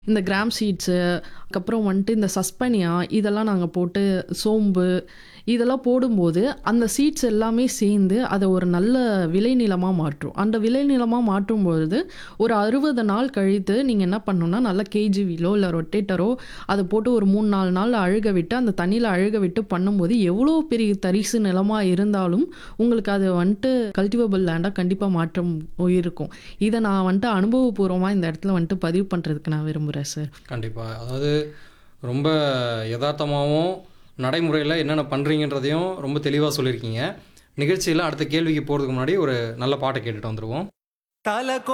இந்த gram seeds அதுக்கப்புறம் வந்துட்டு இந்த சஸ்பனியா இதெல்லாம் நாங்கள் போட்டு சோம்பு இதெல்லாம் போடும்போது அந்த சீட்ஸ் எல்லாமே சேர்ந்து அதை ஒரு நல்ல விளைநிலமாக மாற்றும் அந்த விளைநிலமாக மாற்றும் பொழுது ஒரு அறுபது நாள் கழித்து நீங்கள் என்ன பண்ணணும்னா நல்ல கேஜிவிலோ இல்லை ரொட்டேட்டரோ அதை போட்டு ஒரு மூணு நாலு நாள் அழுக விட்டு அந்த தண்ணியில் அழுக விட்டு பண்ணும்போது எவ்வளோ பெரிய தரிசு நிலமாக இருந்தாலும் உங்களுக்கு அது வந்துட்டு கல்டிவபிள் லேண்டாக கண்டிப்பாக மாற்றம் இருக்கும் இதை நான் வந்துட்டு அனுபவபூர்வமாக இந்த இடத்துல வந்துட்டு பதிவு பண்ணுறதுக்கு நான் விரும்புகிறேன் சார் கண்டிப்பாக அதாவது ரொம்ப யதார்த்தமாகவும் நடைமுறையில் என்னென்ன பண்ணுறீங்கன்றதையும் ரொம்ப தெளிவாக சொல்லியிருக்கீங்க நிகழ்ச்சியில் அடுத்த கேள்விக்கு போகிறதுக்கு முன்னாடி ஒரு நல்ல பாட்டை கேட்டுட்டு வந்துடுவோம் தல